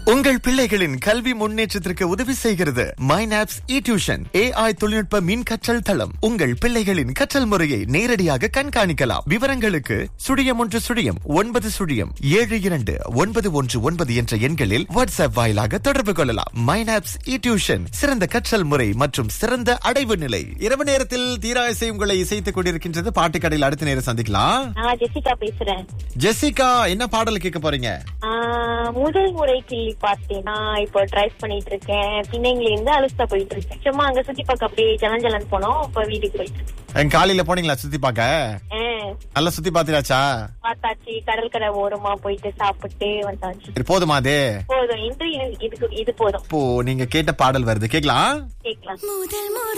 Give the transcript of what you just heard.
உங்கள் பிள்ளைகளின் கல்வி முன்னேற்றத்திற்கு உதவி செய்கிறது மைனாப்ஸ் இ டியூஷன் ஏஐ தொழில்நுட்ப மின் கற்றல் தளம் உங்கள் பிள்ளைகளின் கற்றல் முறையை நேரடியாக கண்காணிக்கலாம் விவரங்களுக்கு சுழியம் ஒன்று சுழியம் ஒன்பது சுழியம் ஏழு இரண்டு ஒன்பது ஒன்று ஒன்பது என்ற எண்களில் வாட்ஸ்அப் வாயிலாக தொடர்பு கொள்ளலாம் மைனாப்ஸ் இ டியூஷன் சிறந்த கற்றல் முறை மற்றும் சிறந்த அடைவு நிலை இரவு நேரத்தில் தீரா இசை உங்களை இசைத்துக் கொண்டிருக்கின்றது பாட்டுக்கடையில் அடுத்த நேரம் சந்திக்கலாம் நான் ஜெசிகா பேசுறேன் ஜெசிகா என்ன பாடல் கேட்க போறீங்க ஆஹ் முதல் முறை கிள்ளி பார்த்தேன் நான் இப்போ டிரைவ் பண்ணிட்டு இருக்கேன் பின்னைங்கள இருந்து அலுஸ்தா போயிட்டு இருக்கேன் சும்மா அங்க சுத்தி பார்க்க அப்படியே ஜலன் ஜலன் போனோம் இப்ப வீட்டுக்கு போயிட்டு இருக்கேன் என் காலையில போனீங்களா சுத்தி பார்க்க ஆஹ் நல்லா சுத்தி பாத்தியாச்சா பார்த்தாச்சு கடல் கரை ஓரமா போயிட்டு சாப்பிட்டு வந்தாச்சு சரி போதுமா அது போதும் இன்று இது- இதுக்கு இது போதும் இப்போ நீங்க கேட்ட பாடல் வருது கேக்கலாம் கேட்கலாம் முதல் முறை